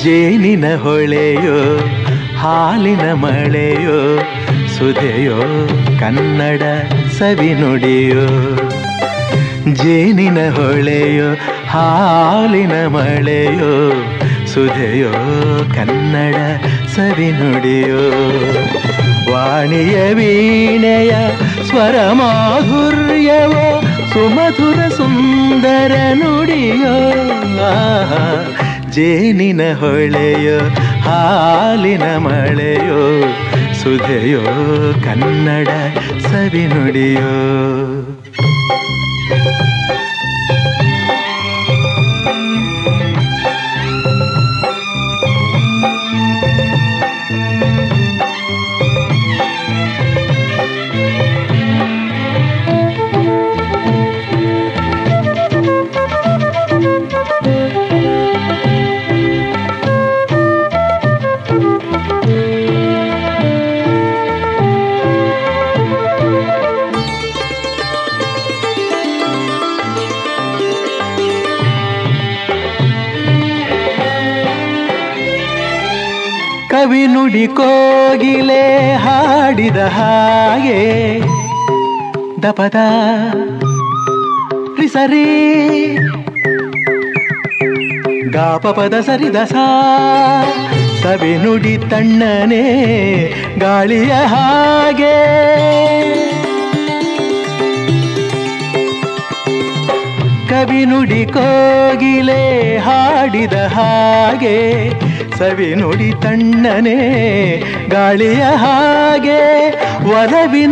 ಜೇನಿನ ಹೊಳೆಯೋ ಹಾಲಿನ ಮಳೆಯೋ ಸುಧೆಯೋ ಕನ್ನಡ ಸವಿ ನುಡಿಯೋ ಜೇನಿನ ಹೊಳೆಯೋ ಹಾಲಿನ ಮಳೆಯೋ ಸುಧೆಯೋ ಕನ್ನಡ ಸವಿ ನುಡಿಯೋ ವಾಣಿಯ ವೀಣೆಯ ಸ್ವರ ಮಾಧುರ್ಯವೋ ಸುಮಧುರ ಸುಂದರ ನುಡಿಯೋ ಆಹಾ, ಜೇನಿನ ಹೊಳೆಯೋ ಹಾಲಿನ ಮಳೆಯೋ ಸುಧೆಯೋ ಕನ್ನಡ ಸವಿ ನುಡಿಯೋ ಕವಿ ನುಡಿ ಕೋಗಿಲೆ ಹಾಡಿದ ಹಾಗೆ ದಪದ ಸರಿ ಗಾಪಪದ ಸರಿದ ಸಾ ಕವಿ ನುಡಿ ತಣ್ಣನೆ ಗಾಳಿಯ ಹಾಗೆ ಕವಿ ನುಡಿ ಕೋಗಿಲೆ ಹಾಡಿದ ಹಾಗೆ ಸವಿ ನುಡಿ ತಣ್ಣನೆ ಗಾಳಿಯ ಹಾಗೆ ಒಲವಿನ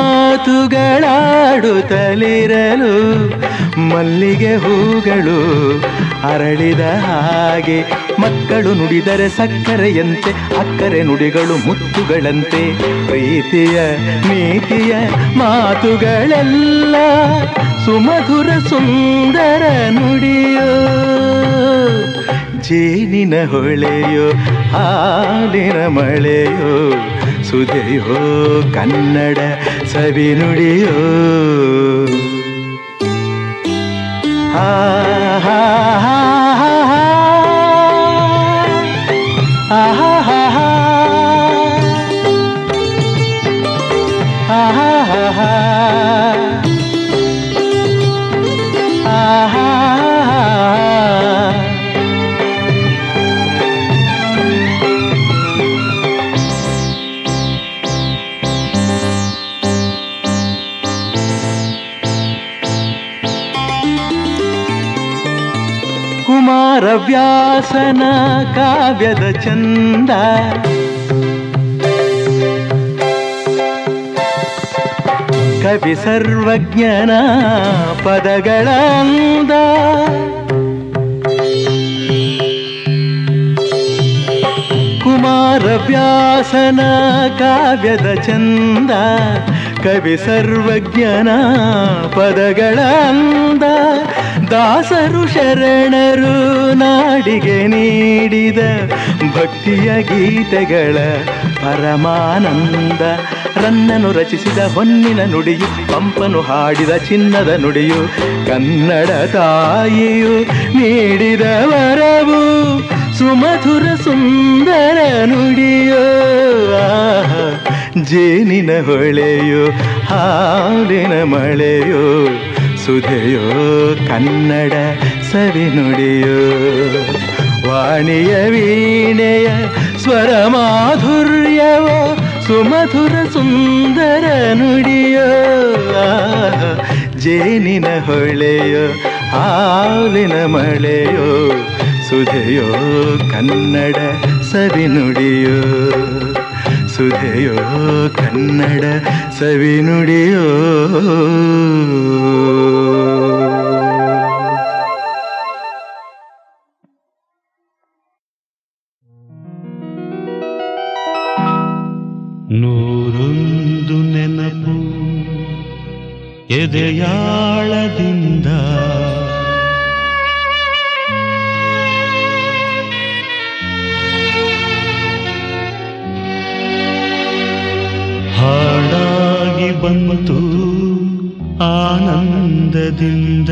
ಮಾತುಗಳಾಡುತ್ತಲಿರಲು ಮಲ್ಲಿಗೆ ಹೂಗಳು ಅರಳಿದ ಹಾಗೆ ಮಕ್ಕಳು ನುಡಿದರೆ ಸಕ್ಕರೆಯಂತೆ ಅಕ್ಕರೆ ನುಡಿಗಳು ಮುತ್ತುಗಳಂತೆ ಪ್ರೀತಿಯ ನೀತಿಯ ಮಾತುಗಳೆಲ್ಲ ಸುಮಧುರ ಸುಂದರ ನುಡಿಯೋ ಜೇನಿನ ಹೊಳೆಯೋ ಹಾಲಿನ ಮಳೆಯೋ ಸುಧೆಯೋ ಕನ್ನಡ ಸವಿ ನುಡಿಯೋ ಹಾ ಹಾ ಹಾ ಹಾ ಹಾ. ಆಹಾ ಹಾ ಹಾ. ಆಹಾ ಹಾ ಹಾ. ಆಹಾ ಹಾ ಹಾ. ಕುಮಾರವ್ಯಾಸನ ಕಾವ್ಯದ ಚಂದ ಕವಿ ಸರ್ವಜ್ಞನ ಪದಗಳ ಅಂದ ಕುಮಾರವ್ಯಾಸನ ಕಾವ್ಯದ ಚಂದ ಕವಿ ಸರ್ವಜ್ಞನ ಪದಗಳ ಅಂದ ದಾಸರು ಶರಣರು ನಾಡಿಗೆ ನೀಡಿದ ಭಕ್ತಿಯ ಗೀತೆಗಳ ಪರಮಾನಂದ ರನ್ನನು ರಚಿಸಿದ ಹೊನ್ನಿನ ನುಡಿಯು ಪಂಪನು ಹಾಡಿದ ಚಿನ್ನದ ನುಡಿಯು ಕನ್ನಡ ತಾಯಿಯು ನೀಡಿದ ವರವು ಸುಮಧುರ ಸುಂದರ ನುಡಿಯೋ ಆಹಾ, ಜೇನಿನ ಹೊಳೆಯೋ ಹಾಲಿನ ಮಳೆಯೋ ಸುಧೆಯೋ ಕನ್ನಡ ಸವಿ ನುಡಿಯೋ ವಾಣಿಯ ವೀಣೆಯ ಸ್ವರ ಮಾಧುರ್ಯವೋ ಸುಮಧುರ ಸುಂದರ ನುಡಿಯೋ ಆಹಾ, ಜೇನಿನ ಹೊಳೆಯೋ ಹಾಲಿನ ಮಳೆಯೋ ಸುಧೆಯೋ ಕನ್ನಡ ಸವಿ ನುಡಿಯೋ ಸುಧೆಯೋ ಕನ್ನಡ ಸವಿ ನುಡಿಯೋ ನೂರೊಂದು ನೆನಪು ಎದೆಯಾಳದಿಂದ ಹಾಡಾಗಿ ಬಂತು ಆನಂದದಿಂದ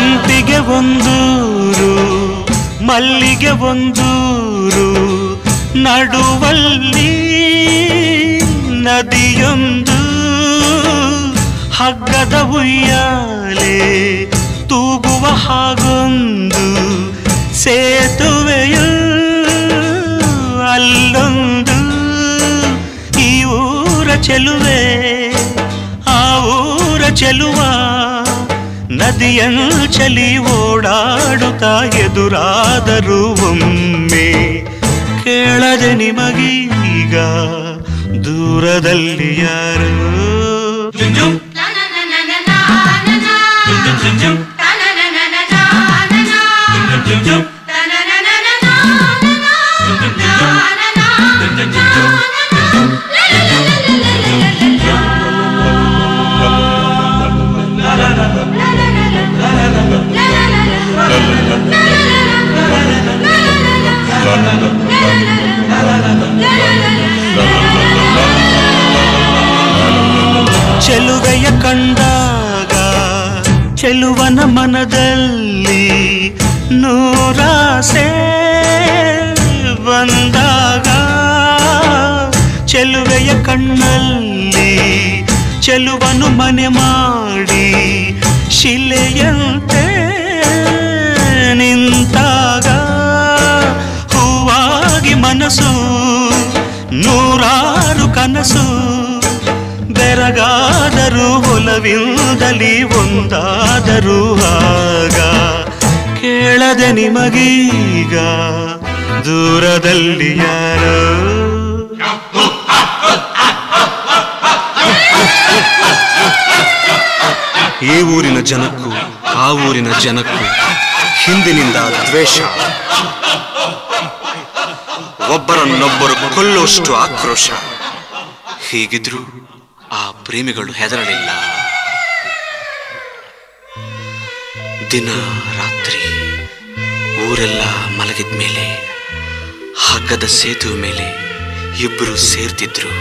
ಸಂಪಿಗೆ ಒಂದೂರು ಮಲ್ಲಿಗೆ ಒಂದೂರು ನಡುವಲ್ಲಿ ನದಿಯೊಂದು ಹಗ್ಗದ ಉಯ್ಯಾಲೆ ತೂಗುವ ಹಾಗೊಂದು ಸೇತುವೆಯು ಅಲ್ಲೊಂದು ಈ ಊರ ಚೆಲುವೆ ಆ ಊರ ಚೆಲುವ ನದಿಯನ್ನು ಚಲಿ ಓಡಾಡುತ್ತಾ ಎದುರಾದರೂ ಒಮ್ಮೆ ಕೇಳದೆ ನಿಮಗೀಗ ದೂರದಲ್ಲಿ ಯಾರು ಚೆಲುವೆಯ ಕಂಡಾಗ ಚೆಲುವನ ಮನದಲ್ಲಿ ನೂರಾಸೆ ಬಂದಾಗ ಚೆಲುವೆಯ ಕಣ್ಣಲ್ಲಿ ಚೆಲುವನು ಮನೆ ಮಾಡಿ ಶಿಲೆಯಂತೆ ನಿಂತಾಗ ಹೂವಾಗಿ ಮನಸ್ಸು ನೂರಾರು ಕನಸು ಬೆರಗಾದರೂ ಒಲವಿಂದಲಿ ಒಂದಾದರೂ ಆಗ ಕೇಳದೆ ನಿಮಗೀಗ ದೂರದಲ್ಲಿ ಯಾರೋ ಈ ಊರಿನ ಜನಕ್ಕೂ ಆ ಊರಿನ ಜನಕ್ಕೂ ಹಿಂದಿನಿಂದ ದ್ವೇಷ ಒಬ್ಬರನ್ನೊಬ್ಬರು ಕೊಲ್ಲುವಷ್ಟು ಆಕ್ರೋಶ ಹೀಗಿದ್ರೂ ಆ ಪ್ರೇಮಿಗಳು ಹೆದರಲಿಲ್ಲ ದಿನ ರಾತ್ರಿ ಊರೆಲ್ಲ ಮಲಗಿದ ಮೇಲೆ ಹಗ್ಗದ ಸೇತುವೆ ಮೇಲೆ ಇಬ್ಬರು ಸೇರ್ತಿದ್ರು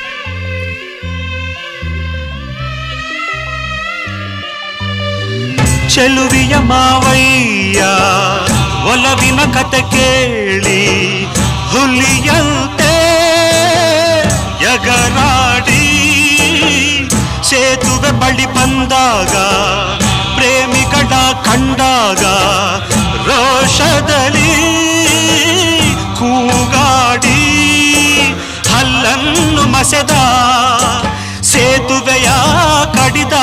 ಚೆಲುವಿಯ ಮಾವಯ್ಯ ಒಲವಿನ ಕತೆ ಕೇಳಿ ಹುಲಿಯಂತೆ ಎಗರಾಡಿ ಸೇತುವೆ ಬಳಿ ಬಂದಾಗ ಪ್ರೇಮಿಗಳ ಕಂಡಾಗ ರೋಷದಲ್ಲಿ ಕೂಗಾಡಿ ಹಲ್ಲನ್ನು ಮಸೆದ ಸೇತುವೆಯ ಕಡಿದ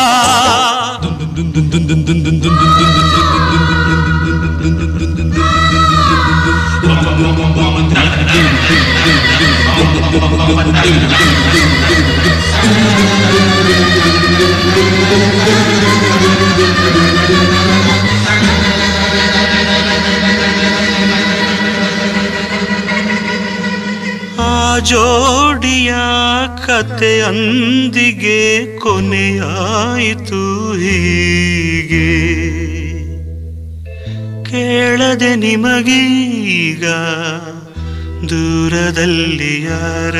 ಆ ಜೋಡಿಯ ಕತೆ ಅಂದಿಗೆ ಕೊನೆಯಾಯಿತು ಹೀಗೆ ಕೇಳದೆ ನಿಮಗೀಗ ದೂರದಲ್ಲಿ ಯಾರ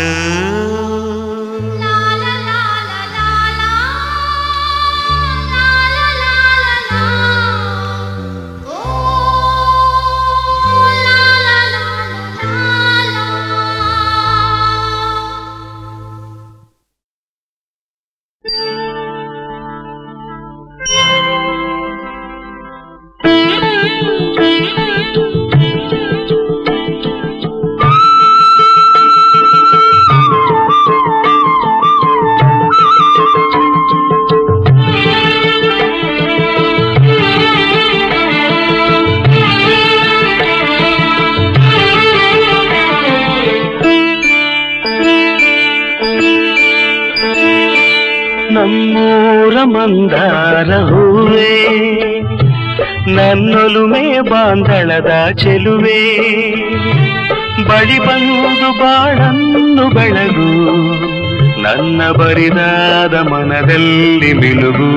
ನಮ್ಮೂರ ಮಂದಾರ ಹೂವೇ ನನ್ನೊಲುಮೆ ಬಾಂಧಳದ ಚೆಲುವೆ ಬಳಿ ಬಂದು ಬಾಳನ್ನು ಬೆಳಗು ನನ್ನ ಬರಿದಾದ ಮನದಲ್ಲಿ ಮಿಲುಗು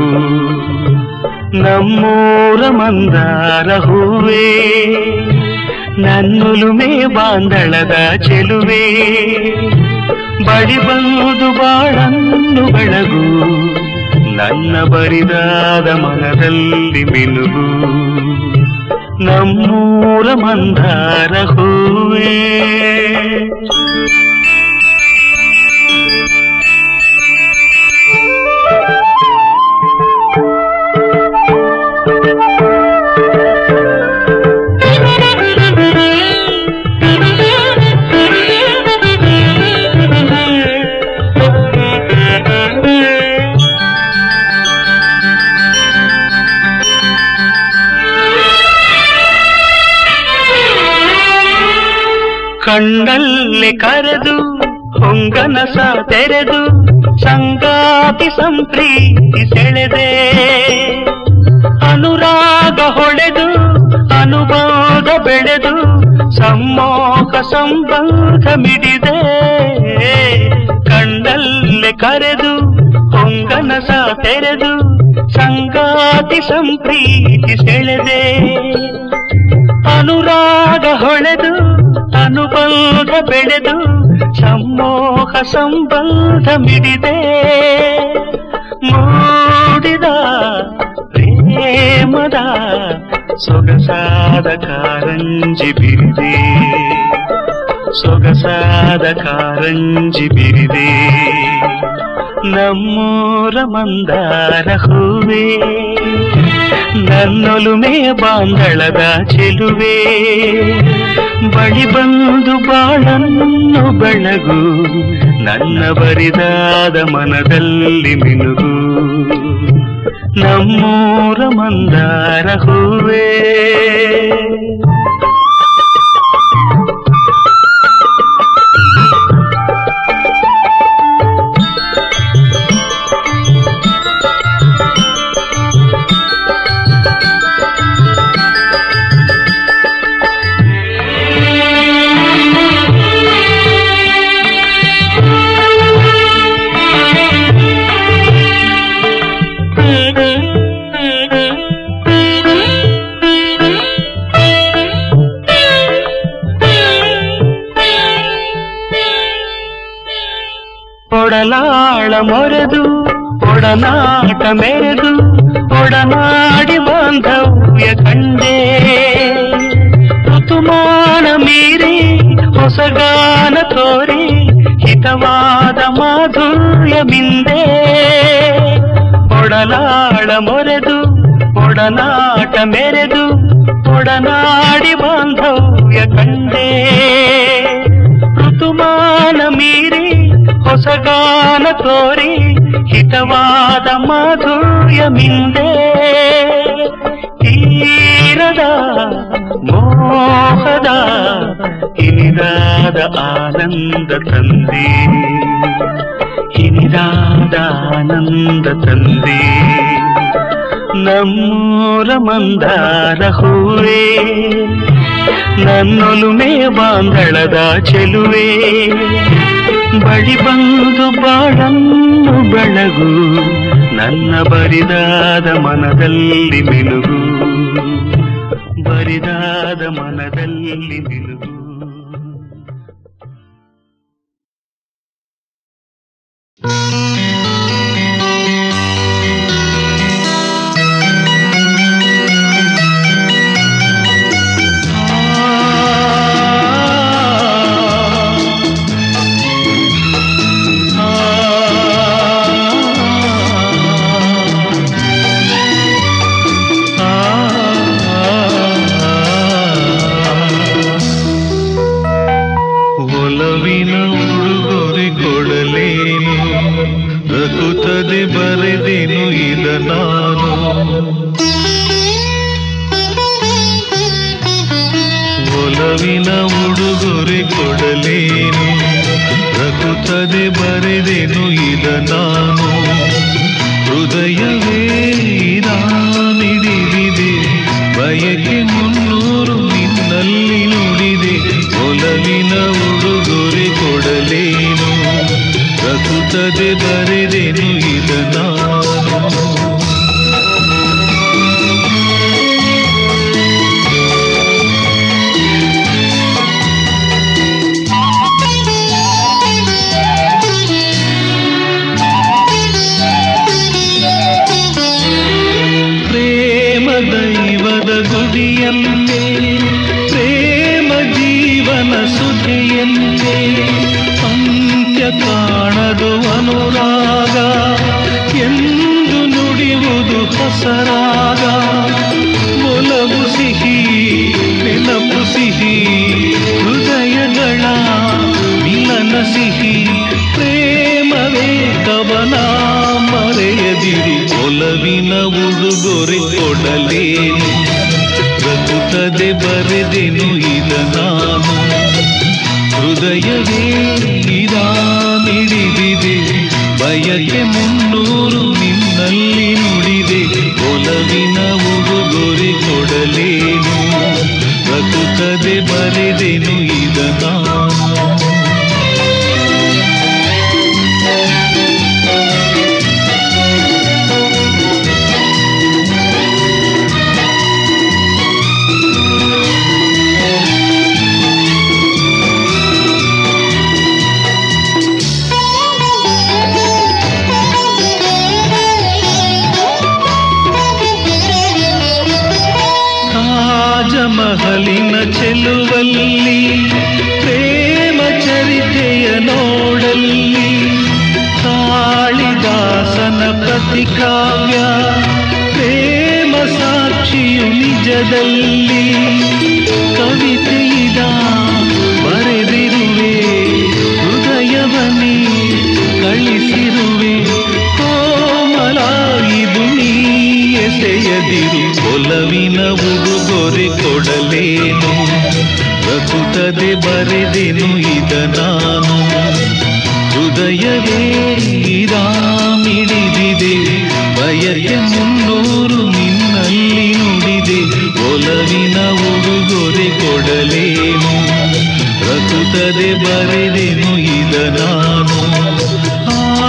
ನಮ್ಮೂರ ಮಂದಾರ ಹೂವೇ ನನ್ನೊಲುಮೆ ಬಾಂಧಳದ ಚೆಲುವೆ ಬಳಿ ಬಂದು ಬಾಳನ್ನು ಬೆಳಗು ನನ್ನ ಬರಿದಾದ ಮನದಲ್ಲಿ ಮಿನುಗು ನಮ್ಮೂರ ಮಂದಾರ ಹೂವೇ ಕಣ್ಣಲ್ಲಿ ಕರೆದು ಹೊಂಗನಸ ತೆರೆದು ಸಂಗಾತಿ ಸಂಪ್ರೀತಿ ಸೆಳೆದೆ ಅನುರಾಗ ಹೊಳೆದು ಅನುಭೋಗ ಬೆಳೆದು ಸಮ್ಮೋಹ ಸಂಬಂಧ ಮಿಡಿದೆ ಕಣ್ಣಲ್ಲಿ ಕರೆದು ಹೊಂಗನಸ ತೆರೆದು ಸಂಗಾತಿ ಸಂಪ್ರೀತಿ ಸೆಳೆದೆ ಅನುರಾಗ ಹೊಳೆದು ಅನುಬಂಧ ಬೆಳೆದು ಸಮ್ಮೋಹ ಸಂಬಂಧ ಮಿಡಿದೆ ಮೂಡಿದ ಪ್ರೇಮದ ಸೊಗಸಾದ ಕಾರಂಜಿ ಬಿರಿದೆ ಸೊಗಸಾದ ಕಾರಂಜಿ ಬಿರಿದೆ ನಮ್ಮೂರ ಮಂದಾರ ಹೂವೇ ನನ್ನೊಲುಮೆ ಬಾಂಧಳದ ಚೆಲುವೆ ಬಳಿ ಬಂದು ಬಾಳನ್ನು ಬೆಳಗು ನನ್ನ ಬರಿದಾದ ಮನದಲ್ಲಿ ಮಿನುಗು ನಮ್ಮೂರ ಮಂದಾರ ಹೂವೇ ಒಡಲಾಳ ಮೊರೆದು ಒಡನಾಟ ಮೆರೆದು ಒಡನಾಡಿ ಬಾಂಧವ್ಯ ಕಂಡೆ ಋತುಮಾನ ಮೀರಿ ಹೊಸಗಾನ ತೋರಿ ಹಿತವಾದ ಮಾಧುರ್ಯ ಬಿಂದೆ ಒಡಲಾಳ ಮೊರೆದು ಒಡನಾಟ ಮೆರೆದು ಒಡನಾಡಿ ಬಾಂಧವ್ಯ ಕಂಡೆ ಋತುಮಾನ ಮೀರಿ ಹೊಸಗಾನ ತೋರಿ ಹಿತವಾದ ಮಾಧುರ್ಯ ಮಿಂದೆ ತೀರದ ಮೋಹದ ಇನಿದಾದ ಆನಂದ ತಂದೆ ಇನಿದಾದ ಆನಂದ ತಂದೆ ನಮ್ಮೂರ ಮಂದಾರ ಹೂವೇ ನನ್ನೊಲುಮೆ ಬಾಂಧಳದ ಚೆಲುವೆ ಬಳಿ ಬಂದು ಬಾಳನ್ನು ಬೆಳಗು ನನ್ನ ಬರಿದಾದ ಮನದಲ್ಲಿ ಮಿನುಗು ಬರಿದಾದ ಮನದಲ್ಲಿ ಮಿನುಗು ಒಲವಿನ ಉಡುಗೊರೆ ಕೊಡಲೇನು ರಘುತ್ತದೆ ಬರೆದೇನು ಇದ ನಾನು ಒಲವಿನ ಉಡುಗೊರೆ ಕೊಡಲೇನು ರಘುತ್ತದೆ ಬರೆದೇನು ಇದ ನಾನು ಹೃದಯವೇ ಇದಾನಿಡಿದಿದೆ ಬಯಕೆ ಮುನ್ನೂರು ನಿನ್ನಲ್ಲಿ ನುಡಿದೆ ಒಲವಿನ ಉಡುಗೊರೆ ಕೊಡಲೇನು ರಘುತ್ತದೆ ಬರೆದೆನು ಇದ ನಾನು Thank you. ದೈವದ ಗುಡಿಯಂತೆ ಪ್ರೇಮ ಜೀವನ ಸುಧಿಯಂತೆ ಅಂತ್ಯ ಕಾಣದು ಅನುರಾಗ ಎಂದು ನುಡಿಯುವುದು ಹೊಸರಾಗ ಒಲವು ಸಿಹಿ ನೆನಪು ಸಿಹಿ ಹೃದಯಗಳ ಮಿಲನ ಸಿಹಿ ಪ್ರೇಮವೇ ಕವನ ಮರೆಯದಿರಿ ಒಲವಿನ ಉಡುಗೊರೆ ಕೊಡಲೇನು ರಘುತ್ತದೆ ಬರೆದೆನು ಇದ ನಾನು ಹೃದಯವೇ ಇದ ಮಿಡಿದಿದೆ ಬಯಕೆ ಮುನ್ನೂರು ನಿನ್ನಲ್ಲಿ ನುಡಿದೆ ಒಲವಿನ ಉಡುಗೊರೆ ಕೊಡಲೇನು ರಘುತ್ತದೆ ಬರೆದೆನು ಇದ ನಾನು ತಾಜಮಹಲಿನ ಚೆಲುವಲ್ಲಿ ಪ್ರೇಮ ಚರಿತೆಯ ನೋಡಲ್ಲಿ ಕಾಳಿದಾಸನ ಪ್ರತಿಕಾವ್ಯ ಪ್ರೇಮ ಸಾಕ್ಷಿಯು ನಿಜದಲ್ಲಿ ಕವಿತೆಯಿದ ಬರೆದಿರುವೆ ಹೃದಯವನೇ ಕಳಿಸಿರುವೆ ಕೋಮಲ ಇದು ನೀ ಎಸೆಯದಿರು ಒಲವಿನ ಉಡುಗೊರೆ ಕೊಡಲೇನು ರಘುತದೆ ಬರೆದೆನು ಇದ ನಾನು ಹೃದಯವೇ ಇದ ಮಿಡಿದಿದೆ ಬಯಕೆ ಮುನ್ನೂರು ನಿನ್ನಲ್ಲಿ ನುಡಿದೆ ಒಲವಿನ ಉಡುಗೊರೆ ಕೊಡಲೇನು ರಘುತದೆ ಬರೆದೆನು ಇದ ನಾನು ಆ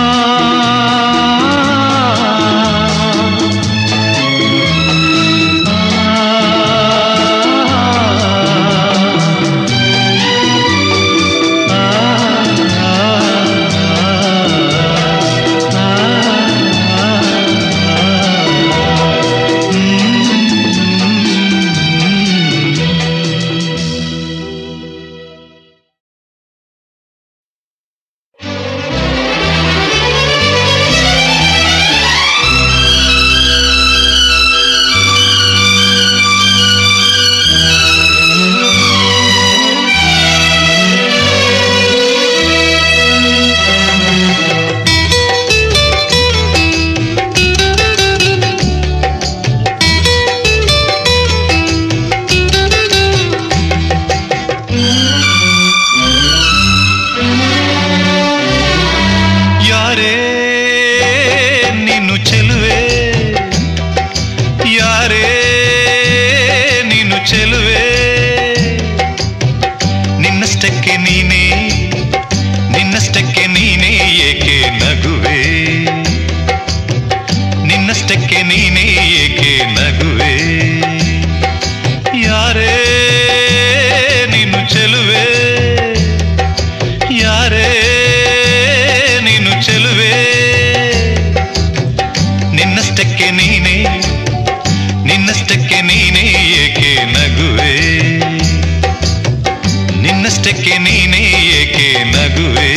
ಯಾರೇ ನೀನು ಚೆಲುವೆ ಯಾರೇ ನೀನು ಚೆಲುವೆ ನಿನ್ನಷ್ಟಕ್ಕೆ ನೀನೇ ನಿನ್ನಷ್ಟಕ್ಕೆ ನೀನೇ ಏಕೆ ನಗುವೆ ನಿನ್ನಷ್ಟಕ್ಕೆ ನೀನೇ ಏಕೆ ನಗುವೆ ಯಾರೇ ನೀನು ಚೆಲುವೆ ಯಾರೇ ನೀನು ಚೆಲುವೆ ನಿನ್ನಷ್ಟಕ್ಕೆ ನೀನೇ ನಿನ್ನಷ್ಟಕ್ಕೆ ನೀನೇ ಏಕೆ ನಗುವೆ ನಿನ್ನಷ್ಟಕ್ಕೆ ನೀನೇ ಏಕೆ ನಗುವೆ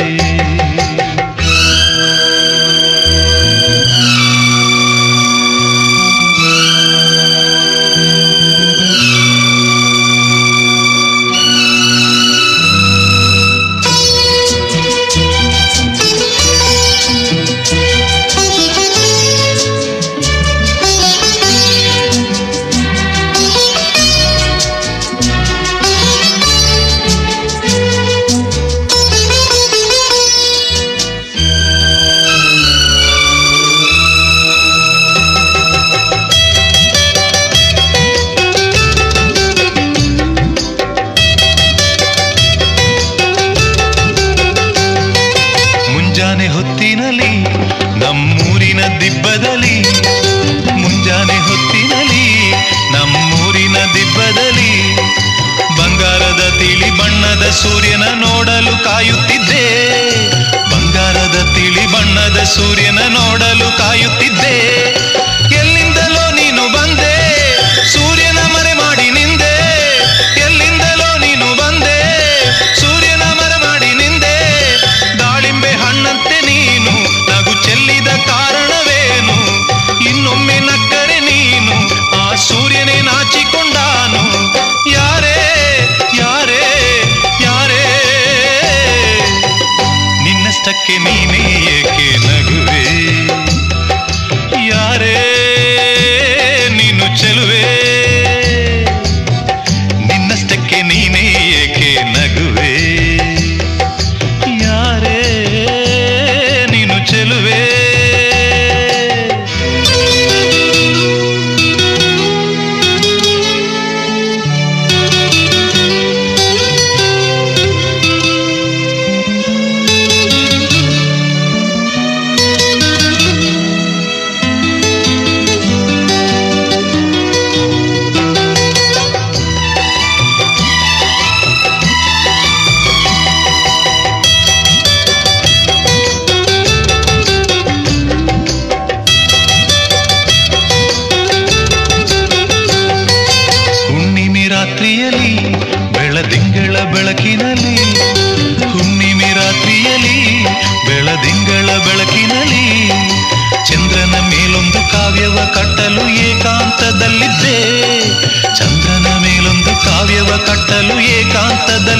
ಮುಂಜಾನೆ ಹೊತ್ತಿನಲ್ಲಿ ನಮ್ಮೂರಿನ ದಿಬ್ಬದಲ್ಲಿ ಮುಂಜಾನೆ ಹೊತ್ತಿನಲ್ಲಿ ನಮ್ಮೂರಿನ ದಿಬ್ಬದಲ್ಲಿ ಬಂಗಾರದ ತಿಳಿ ಬಣ್ಣದ ಸೂರ್ಯನ ನೋಡಲು ಕಾಯುತ್ತಿದ್ದೆ ಬಂಗಾರದ ತಿಳಿ ಬಣ್ಣದ ಸೂರ್ಯನ ನೋಡಲು ಕಾಯುತ್ತಿದ್ದೆ ಎಲ್ಲಿಂದಲೋ ನೀನು ಬಂದೆ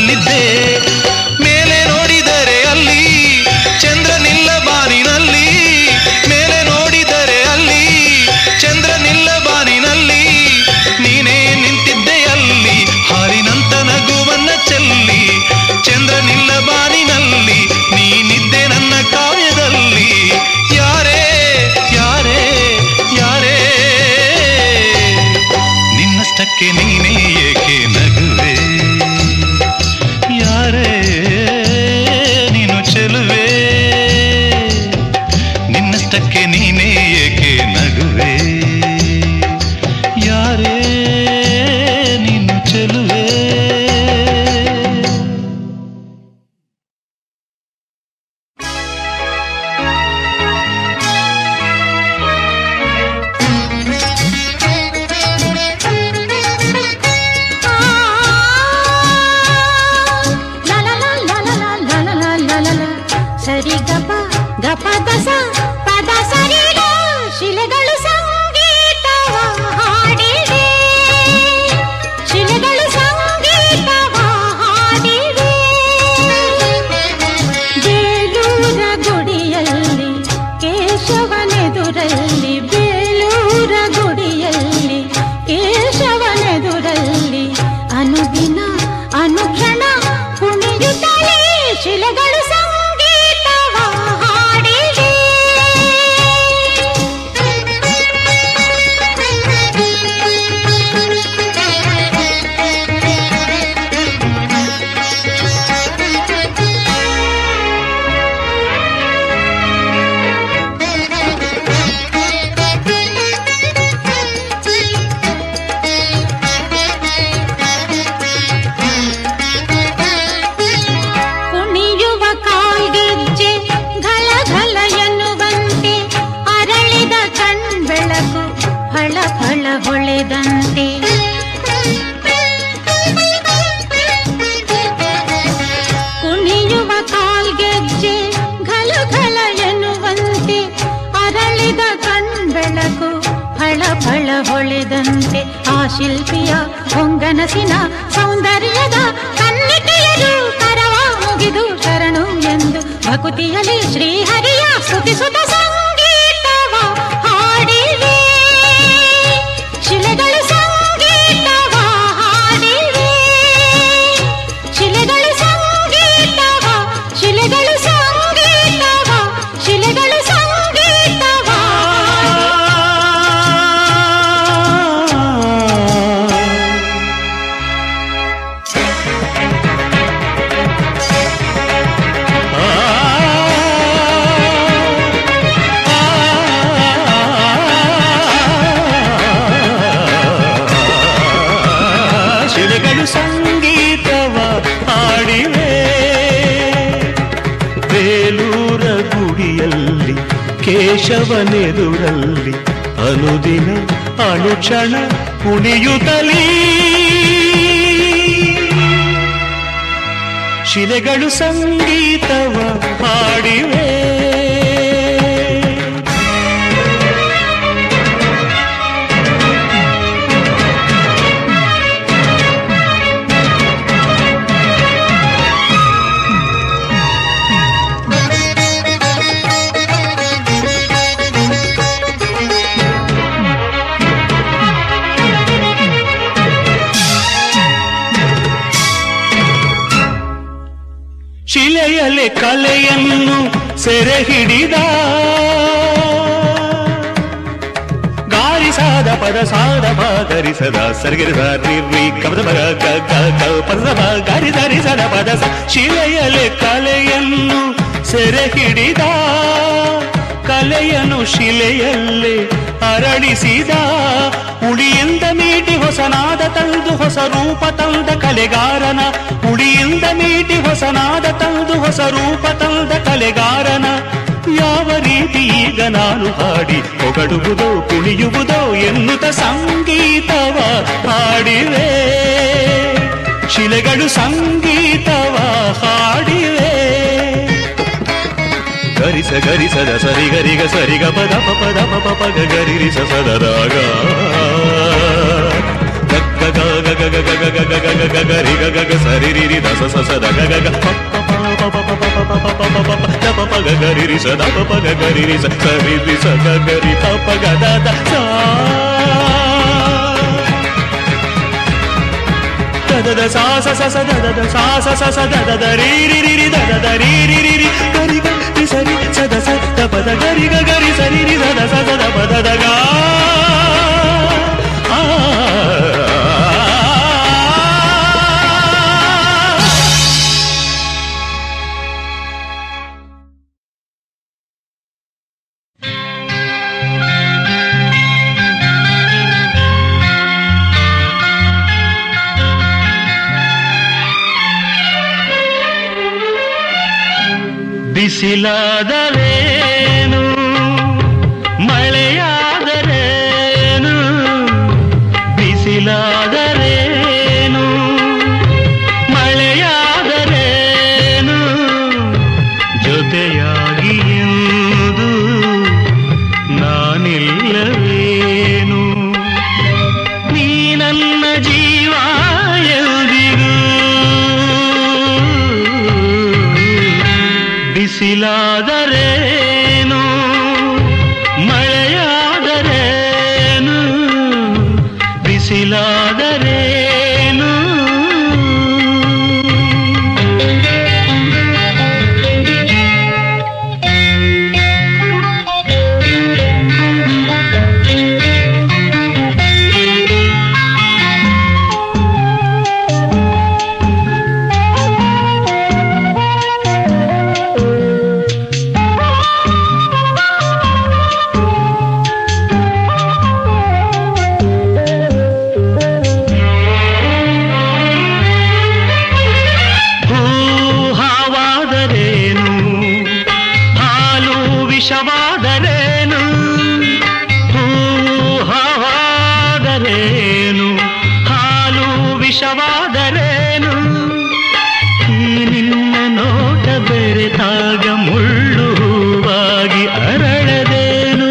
ಬಾನಿನಲ್ಲಿದ್ದೆ ಮೇಲೆ ನೋಡಿದರೆ ಅಲ್ಲಿ ಚಂದ್ರನಿಲ್ಲ ಬಾನಿನಲ್ಲಿ ಮೇಲೆ ನೋಡಿದರೆ ಅಲ್ಲಿ ಚಂದ್ರನಿಲ್ಲ ಬಾನಿನಲ್ಲಿ ನೀನೇ ನಿಂತಿದ್ದೆ ಅಲ್ಲಿ ಹಾರಿನಂತ ನಗುವನ್ನ ಚೆಲ್ಲಿ ಚಂದ್ರನಿಲ್ಲ ಬಾನಿನಲ್ಲಿ ನೀನಿದ್ದೆ ನನ್ನ ಕಾವ್ಯದಲ್ಲಿ ಯಾರೇ ಯಾರೇ ಯಾರೇ ನಿನ್ನಷ್ಟಕ್ಕೆ ನೀನೇ ಏಕೆ ನಗುವೆ ಯಾರೇ ನೀನು ಚೆಲುವೆ ನಿನ್ನಷ್ಟಕ್ಕೆ ನೀನೇ ಏಕೆ ನಗುವೆ ಯಾರೇ ನೀನು ಚೆಲುವೆ ಸರಿ ಗಪ ಗಪ ದಸ ಪದ ಸರಿಗ ಶಿಲೆಗಳು ಸಂಗೀತವ ಹಾಡಿವೆ ಶಿಲೆಗಳು ಸಂಗೀತವ ಹಾಡಿವೆ ಬೇಲೂರ ಗುಡಿಯಲ್ಲಿ ಕೇಶವನೆದುರಲ್ಲಿ ಬೇಲೂರ ಗುಡಿಯಲ್ಲಿ ಕೇಶವನೆದುರಲ್ಲಿ ಅನುದಿನ ಅನುಕ್ಷಣ ಕುಣಿಯುತ್ತಲೇ ಶಿಲೆಗಳು ಸಂಗೀತವ ಹಾಡಿವೆ ಕುಣಿಯುವ ಕಾಲ್ಗೆಜ್ಜೆ ಘಲ ಘಲ ಎನ್ನುವಂತೆ ಅರಳಿದ ಕಣ್ಬೆಳಕು ಫಳ ಫಳ ಹೊಳೆದಂತೆ ಕುಣಿಯುವ ಕಾಲ್ಗೆಜ್ಜೆ ಘಲ ಘಲ ಎನ್ನುವಂತೆ ಅರಳಿದ ಕಣ್ಬೆಳಕು ಫಳ ಫಳ ಹೊಳೆದಂತೆ ಆ ಶಿಲ್ಪಿಯ ಹೊಂಗನಸಿನ ಸೌಂದರ್ಯದ ಕನ್ನಿಕೆಯರು ಕರವ ಮುಗಿದು ಶರಣು ಎಂದು ಭಕುತಿಯಲ್ಲಿ ಶ್ರೀಹರಿಯ ಸ್ತುತಿಸುತ್ತ ಸಂಗೀತವ ಹಾಡಿವೆ ಶಿಲೆಗಳು ಸಂಗೀತವ ಹಾಡಿವೆ ಶಿಲೆಗಳು ಸಂಗೀತವ ಶಿಲೆಗಳು ಸಂಗೀತವ ಶಿಲೆಗಳು ಸಂಗೀತವ ಶಿಲೆಗಳು ಸಂಗೀತವ ಹಾಡಿವೆ ಬೇಲೂರ ಗುಡಿಯಲ್ಲಿ ಕೇಶವನೆದುರಲ್ಲಿ ಅನುದಿನ ಅನುಕ್ಷಣ ಕುಣಿಯುತ್ತಲೀ ಶಿಲೆಗಳು ಸಂಗೀತವ ಹಾಡಿವೆ ಶಿಲೆಯಲೆ ಕಲೆಯನ್ನು ಸೆರೆ ಹಿಡಿದ ಗಾರಿಸಾದ ಪದ ಸಾದ ಗರಿಸದ ಸರಿಗರಿಸ ನಿರ್ವಿ ಕಪದ ಬಗ ಗ ಗ ಗ ಪದದ ಬ ಗಾರಿ ಧರಿಸದ ಪದ ಸ ಶಿಲೆಯಲೆ ಕಲೆಯನ್ನು ಸೆರೆ ಹಿಡಿದ ಕಲೆಯನ್ನು ಶಿಲೆಯಲ್ಲೇ ಅರಳಿಸಿದ ಉಳಿಯಿಂದ ಮೀಟಿ ಹೊಸನಾದ ತಂದು ಹೊಸ ರೂಪ ತಂದ ಕಲೆಗಾರನ ಉಳಿಯಿಂದ ಮೀಟಿ ಹೊಸನಾದ ತಂದು ಹೊಸ ರೂಪ ತಂದ ಕಲೆಗಾರನ ಯಾವ ರೀತಿ ಈಗ ನಾನು ಹಾಡಿ ಹೊಗಡುವುದೋ ಕುಣಿಯುವುದೋ ಎನ್ನುತ್ತ ಸಂಗೀತವ ಹಾಡಿವೆ ಶಿಲೆಗಳು ಸಂಗೀತವ ಹಾಡಿವೆ ಗರಿಸ ಗರಿಸದ ಸರಿ ಗರಿಗ ಸರಿಗ ಪದ ಪ ಪದ ಪ ಪ ಪ ಗ ಗರಿರಿಸ ಸದರಾಗ ಗ ಗ ಗ ಗ ಗ ಗ ಗ ಗ ಗ ಗ ಗ ಗ ಗರಿ ಗ ಗ ಗ ಸರಿ ರಿ ರಿ ದ ಸ ಸ ಸ ದ ಗ ಗ ಗ ಪ ಪ ಪ ಪ ಪ ಪ ಪ ಪ ಪ ಪ ಪ ಪ ಪ ದ ಪ ಪ ಗ ಗ ರಿ ರಿ ಸ ದ ಪ ಪ ಗ ಗ ರಿ ರಿ ಸ ಸ ರಿ ರಿ ಸ ಗ ಗ ರಿ ಪ ಪ ಗ ದ ದ ಸಾ ದ ದ ದ ಸಾ ಸ ಸ ಸ ದ ದ ದ ಸಾ ಸ ಸ ಸ ದ ದ ದ ರಿ ರಿ ರಿ ರಿ ದ ದ ದ ರಿ ರಿ ರಿ ರಿ ಗ ರಿ ಗ ರಿ ಸ ರಿ ಸ ದ ಸ ದ ಪ ದ ಗ ರಿ ಗ ಗ ರಿ ಸ ರಿ ರಿ ದ ದ ಸ ದ ದ ಪ ದ ದ ಗ ಆ ಬಿಸಿಲಾದರೇನು ಮಳೆಯಾದರೇನು ಬಿಸಿಲಾದರೇನು ಮಳೆಯಾದರೇನು ಜೊತೆಯಾಗಿ ಎಂದು ನಾನಿಲ್ಲವೇನು ನೀ ನನ್ನ ಜೀವ ಎಲ್ದಿಗೂ ಬಿಸಿಲಾದರೇನು ಮಳೆಯಾದರೇನು ಬಿಸಿಲಾದರೇನು ಹೂ ಹಾವಾದರೇನು ಹಾಲು ವಿಷವಾದರೇನು ಹೂ ಹಾವಾದರೇನು ಹಾಲು ವಿಷವಾದರೇನು ಈ ನಿನ್ನ ನೋಟ ಬೆರೆತಾಗ ಮುಳ್ಳು ಹೂವಾಗಿ ಅರಳದೇನು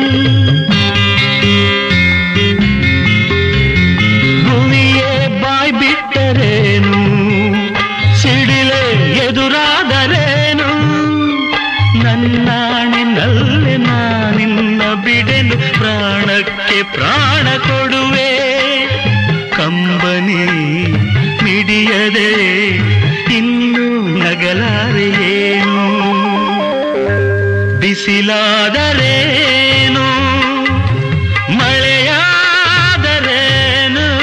ಭೂಮಿಯೇ ಬಾಯ್ ಬಿಟ್ಟರೇನು ಸಿಡಿಲೆ ಎದುರಾದರೇನು ನನ್ನಾಣಿನಲ್ಲಿ ನಾನಿನ್ನ ಬಿಡೆನು ಪ್ರಾಣಕ್ಕೆ ಪ್ರಾಣ ಕೊಡುವೆ ಕಂಬನಿ ಮಿಡಿಯದೆ ಇನ್ನು ನಗಲಾರೆಯೇನು ಬಿಸಿಲಾದರೇನು ಮಳೆಯಾದರೇನು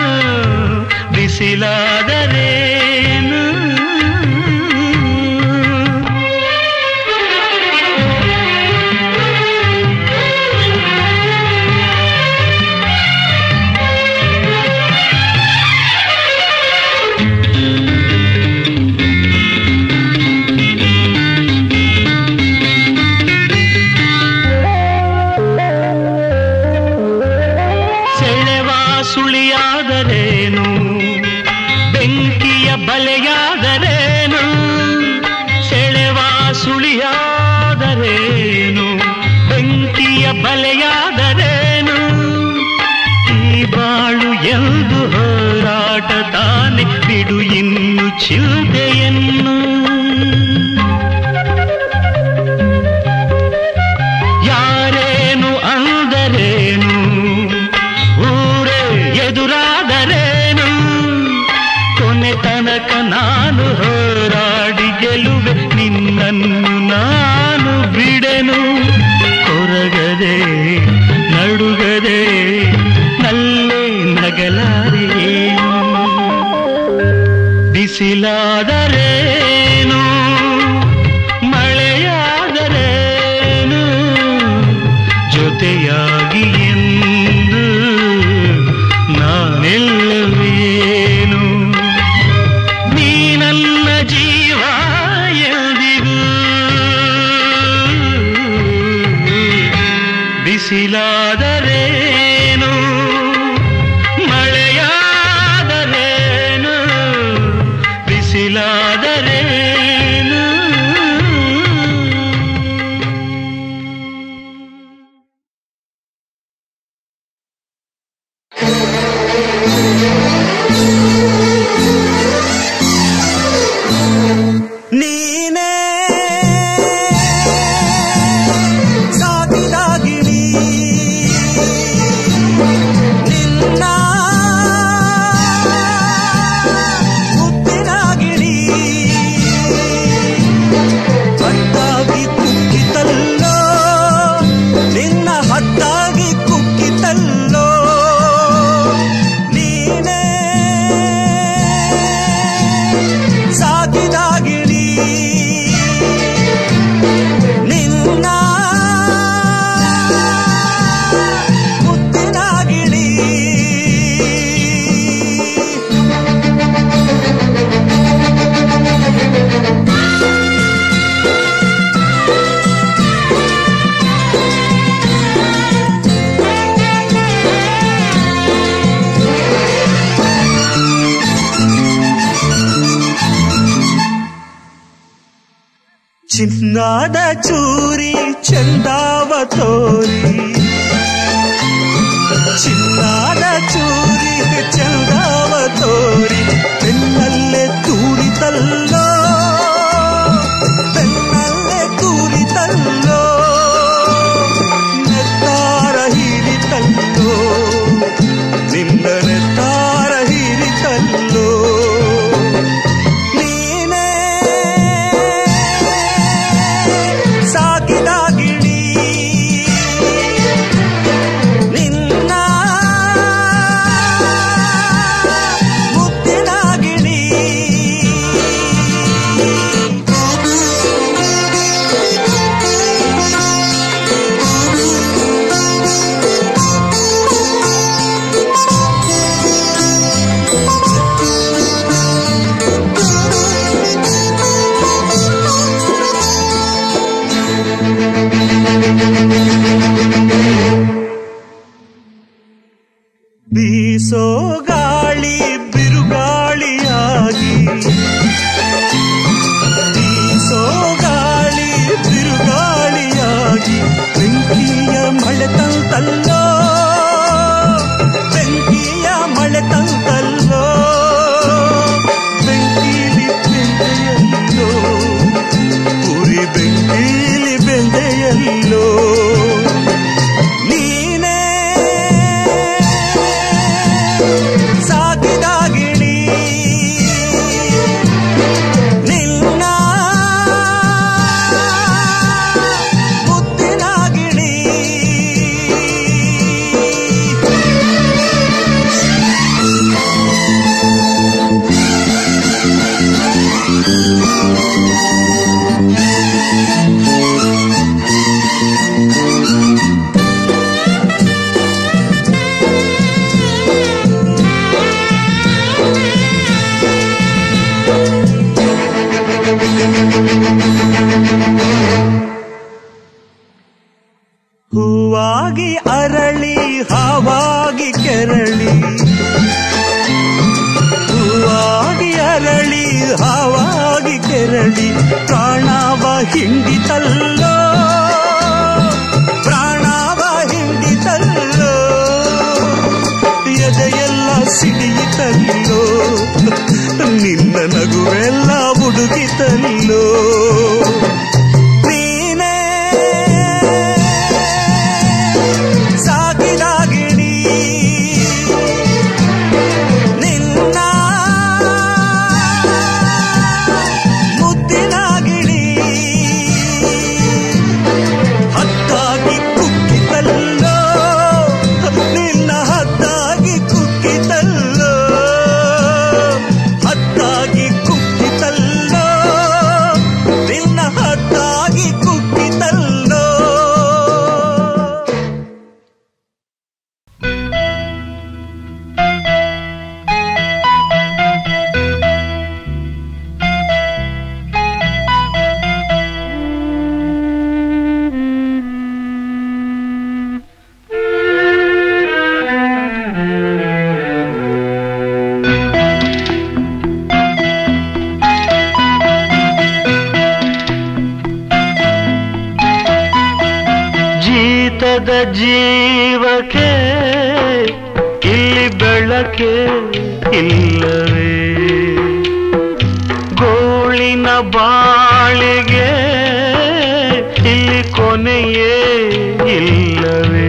ಬಿಸಿಲಾದರೇನು ಸೆಳೆವ ಸುಳಿಯಾದರೇನು ಬೆಂಕಿಯ ಬಲೆಯಾದರೇನು ಸೆಳೆವ ಸುಳಿಯಾದರೇನು ಬೆಂಕಿಯ ಬಲೆಯಾದರೇನು ಈ ಬಾಳು ಎಂದು ಹೋರಾಟ ತಾನೆ ಬಿಡು ಇನ್ನು ಚಿಲ್ತೆಯನ್ನು ಯಾರೇನು ಅಂದರೇನು ಊರೇ ಎದುರಾದರೇನು ಕೊನೆ ತನಕ ನಾನು ಹೋರಾಡಿ ಗೆಲುವೆ ನಿನ್ನನ್ನು ನಾನು ಬಿಡೆನು ಕೊರಗದೆ ನಡುಗದೆ ನಲ್ಲೇ ನಗಲಾರೆಯೇನು ಬಿಸಿಲಾದರೇನು ಮಳೆಯಾದರೇನು ಜೊತೆಯಾಗಿ ಎಂದು ನಾನೆಲ್ಲವೇನು ನೀ ನನ್ನ ಜೀವ ಎಂದಿಗೂ ಬಿಸಿಲಾದರೇನು ಮಳೆಯಾದರೇನು ಬಿಸಿ ಚಿನ್ನಾದ ಚೂರಿ ಚಂದಾವ ತೋರಿ ಚಿನ್ನಾದ ಚೂರಿ ಚಂದಾವ ತೋರಿ ಬೆನ್ನಲ್ಲೇ ತೂರಿತಲ್ಲೋ ಬೆನ್ನಲ್ಲೇ ತೂರಿತಲ್ಲೋ ನೆತ್ತಾರ ಹೀರಿತಲ್ಲೋ ನಿನ್ನ ನೆತ್ತಾರ ಹೀರಿತಲ್ಲೋ ನೀನೇ ಸಾಕಿದ ಗಿಳಿ ನಿನ್ನ ಮುತ್ತಿನ ಗಿಳಿ ಬೀಸೋ ಗಾಳಿ ಬಿರುಗಾಳಿಯಾಗಿ ಬೀಸೋ ಗಾಳಿ ಬಿರುಗಾಳಿಯಾಗಿ ಬೆಂಕಿಯ ಮಳೆ ತಂತಲ್ಲೋ ಬೆಂಕಿಯ ಮಳೆ ತಂತಲ್ಲೋ ಬೆಂಕಿಲಿ ಬೆಂದೆಯಲ್ಲೋ ಉರಿ ಬೆಂಕಿಲಿ ಬೆಂದೆಯಲ್ಲೋ ನೀನೇ ಸಾಕಿದ ಗಿಳಿ ನಿನ್ನ ಮುತ್ತಿನ ಗಿಳಿ ಹೂವಾಗಿ ಅರಳಿ ಹಾವಾಗಿ ಕೆರಳಿ ಹೂವಾಗಿ ಅರಳಿ ಹಾವಾಗಿ ಕೆರಳಿ ಪ್ರಾಣವ ಹಿಂಡಿತಲ್ಲೋ ಪ್ರಾಣವ ಹಿಂಡಿತಲ್ಲೋ ಎದೆಯೆಲ್ಲ ಸಿಡಿಯಿತಲ್ಲೋ ನಿನ್ನ ನಗುವೆಲ್ಲ ಹುಡುಗಿತಲ್ಲೋ ನೀನೇ ಸಾಗಿದ ಗಿಳಿ ನಿನ್ನ ಮುದ್ದಿನ ಗಿಳಿ ಹತ್ತಾಗಿ ಕುಕ್ಕಿತಲ್ಲೋ ನಿನ್ನ ಹತ್ತಾಗಿ ಕುಕ್ಕಿತಲ್ಲೋ ಹತ್ತಾಗಿ ಕುಕ್ಕಿತಲ್ಲೋ ನಿನ್ನ ಹತ್ತಾಗಿ ಕುಕ್ಕಿತಲ್ಲೋ ಜೀತದ ಜೀವಕ್ಕೆ ಇಲ್ಲಿ ಬೆಳಕೆ ಇಲ್ಲವೇ ಗೋಳಿನ ಬಾಳಿಗೆ ಇಲ್ಲಿ ಕೊನೆಯೇ ಇಲ್ಲವೇ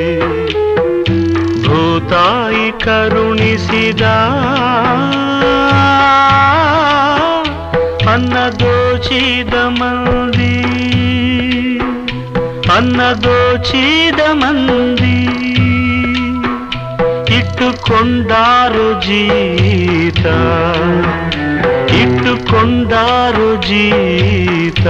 ಭೂತಾಯಿ ಕರುಣಿಸಿದ ಅನ್ನ ದೋಚಿದ ಮಂದಿ ಅನ್ನ ದೋಚಿದ ಮಂದಿ ಇಟ್ಟುಕೊಂಡಾರು ಜೀತ ಇಟ್ಟುಕೊಂಡಾರು ಜೀತ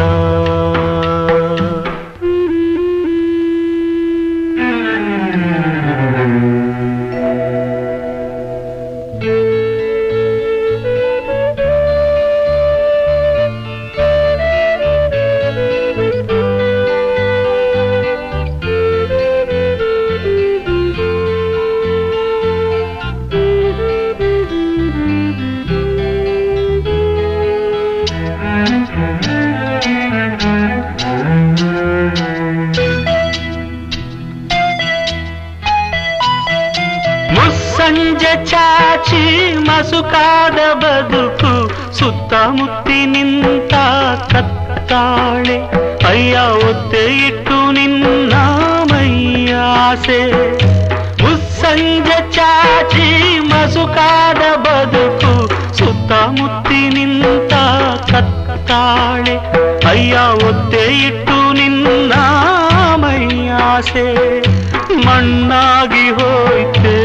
ಮುಸ್ಸಂಜೆ ಚಾಚಿ ಮಸುಕಾದ ಬದುಕು ಸುತ್ತಮುತ್ತಿ ನಿಂತ ಕತ್ತಾಳೆ ಅಯ್ಯ ಒತ್ತೆ ಇಟ್ಟು ನಿನ್ನ ಮೈಯಾಸೆ ಮುಸ್ಸಂಜೆ ಚಾಚಿ ಮಸುಕಾದ ಬದುಕು ಸುತ್ತಮುತ್ತಿ ನಿಂತ ಕತ್ತಾಳೆ ಅಯ್ಯ ಒತ್ತೆ ಇಟ್ಟು ನಿನ್ನ ಮೈಯಾಸೆ ಮಣ್ಣಾಗಿ ಹೋಯ್ತೆ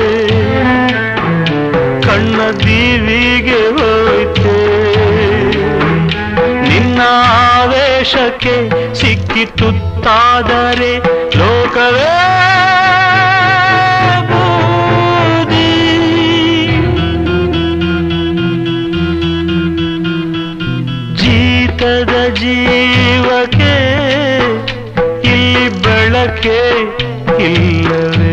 ಕಣ್ಣ ದೀವಿಗೆ ಹೋಯ್ತೆ ನಿನ್ನ ಆವೇಶಕ್ಕೆ ಸಿಕ್ಕಿ ತುತ್ತಾದರೆ ಲೋಕವೇ ಬೂದಿ. ಜೀತದ ಜೀವಕ್ಕೆ ಇಲ್ಲಿ ಬೆಳಕೆ ಇಲ್ಲವೇ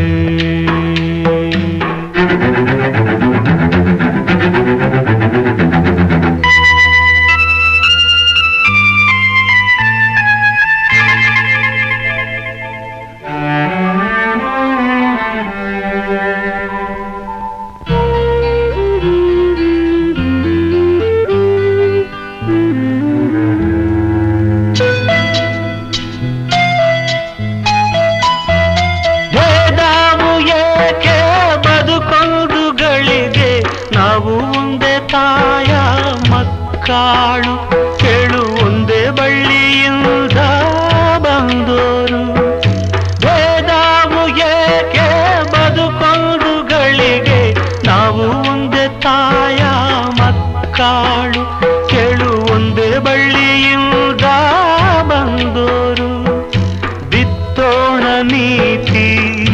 ಭೇದಾವು ಏಕೆ ಬದುಕೊಂದುಗಳಿಗೆ ನಾವು ಒಂದೇ ತಾಯ ಮಕ್ಕಳು ಕೇಳು ಒಂದೇ ಬಳ್ಳಿಯಿಂದ ಬಂದೋರು ಭೇದಾವು ಏಕೆ ಬದುಕೊಂದುಗಳಿಗೆ ನಾವು ಒಂದೇ ತಾಯ ಮಕ್ಕಳು ಕೇಳು ಒಂದೇ ಬಳ್ಳಿಯಿಂದ ಬಂದೋರು ಬಿತ್ತೋಣ ನೀತಿ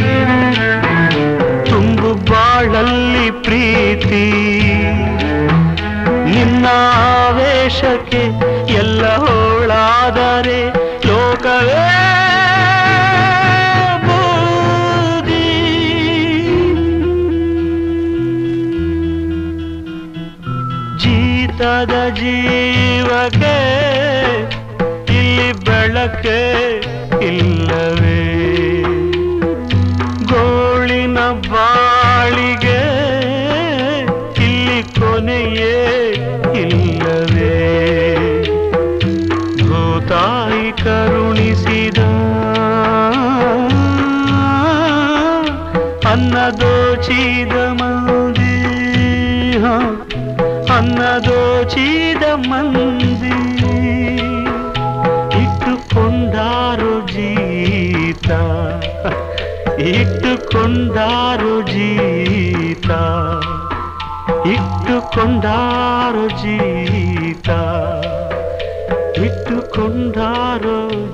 ತುಂಬು ಬಾಳಲ್ಲಿ ಪ್ರೀತಿ ನಿನ್ನ ಆವೇಶಕ್ಕೆ ಎಲ್ಲ ಹೋಳಾದರೆ ಲೋಕವೇ ಬೂದಿ. ಜೀತದ ಜೀವಕ್ಕೆ ಇಲ್ಲಿ ಬೆಳಕೆ ಇಲ್ಲವೇ ಗೋಳಿನ ಬಾಳಿಗೆ ಇಲ್ಲಿ ಕೊನೆಯೇ ಇಲ್ಲವೇ ಭೂತಾಯಿ ಕರುಣಿಸಿದ ಅನ್ನ ದೋಚಿದ ಮಂದಿ ಹ, ಅನ್ನ ದೋಚಿದ ಮಂದಿ ಇಟ್ಟುಕೊಂಡಾರು ಜೀತ ಇಟ್ಟುಕೊಂಡಾರು ಜೀತ ಇಟ್ಟುಕೊಂಡಾರು ಜೀತ ಇಟ್ಟುಕೊಂಡಾರು